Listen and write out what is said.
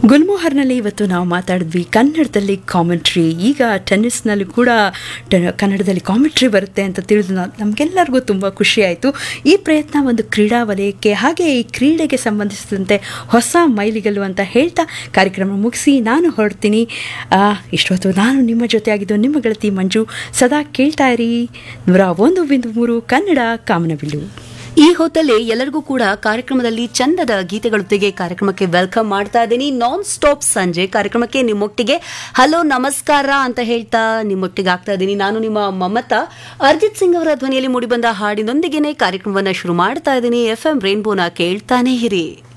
ಗುಲ್ಮೋಹರ್ನಲ್ಲಿ ಇವತ್ತು ನಾವು ಮಾತಾಡಿದ್ವಿ ಕನ್ನಡದಲ್ಲಿ ಕಾಮೆಂಟ್ರಿ ಈಗ ಟೆನ್ನಿಸ್ನಲ್ಲಿ ಕೂಡ ಟ- ಕನ್ನಡದಲ್ಲಿ ಕಾಮೆಂಟ್ರಿ ಬರುತ್ತೆ ಅಂತ ತಿಳಿದು ನಾ- ನಮಗೆಲ್ಲರಿಗೂ ತುಂಬ ಖುಷಿ ಆಯಿತು ಈ ಪ್ರಯತ್ನ ಒಂದು ಕ್ರೀಡಾ ವಲಯಕ್ಕೆ ಹಾಗೆ ಈ ಕ್ರೀಡೆಗೆ ಸಂಬಂಧಿಸಿದಂತೆ ಹೊಸ ಮೈಲಿಗಲ್ಲು ಅಂತ ಹೇಳ್ತಾ ಕಾರ್ಯಕ್ರಮ ಮುಗಿಸಿ ನಾನು ಹೊರಡ್ತೀನಿ ಆ, ಇಷ್ಟೊತ್ತು ನಾನು ನಿಮ್ಮ ಜೊತೆ ಆಗಿದ್ದು ನಿಮ್ಮ ಗೆಳತಿ ಮಂಜು ಸದಾ ಕೇಳ್ತಾ ಇರಿ ನೂರ ಒಂದು ಬಿಂದು ಮೂರು ಕನ್ನಡ ಕಾಮನಬಿಲ್ಲು ಈ ಹೊತ್ತಲ್ಲಿ ಎಲ್ಲರಿಗೂ ಕೂಡ ಕಾರ್ಯಕ್ರಮದಲ್ಲಿ ಚಂದದ ಗೀತೆಗಳೊತ್ತಿಗೆ ಕಾರ್ಯಕ್ರಮಕ್ಕೆ ವೆಲ್ಕಮ್ ಮಾಡ್ತಾ ಇದ್ದೀನಿ ನಾನ್ ಸ್ಟಾಪ್ ಸಂಜೆ ಕಾರ್ಯಕ್ರಮಕ್ಕೆ ನಿಮ್ಮೊಟ್ಟಿಗೆ ಹಲೋ ನಮಸ್ಕಾರ ಅಂತ ಹೇಳ್ತಾ ನಿಮ್ಮೊಟ್ಟಿಗೆ ಆಗ್ತಾ ಇದ್ದೀನಿ ನಾನು ನಿಮ್ಮ ಮಮತಾ ಅರ್ಜಿತ್ ಸಿಂಗ್ ಅವರ ಧ್ವನಿಯಲ್ಲಿ ಮೂಡಿಬಂದ ಹಾಡಿನೊಂದಿಗೆನೆ ಕಾರ್ಯಕ್ರಮವನ್ನ ಶುರು ಮಾಡ್ತಾ ಇದ್ದೀನಿ ಎಫ್ ಎಂ ರೇನ್ಬೋನ ಕೇಳ್ತಾನೆ ಇರಿ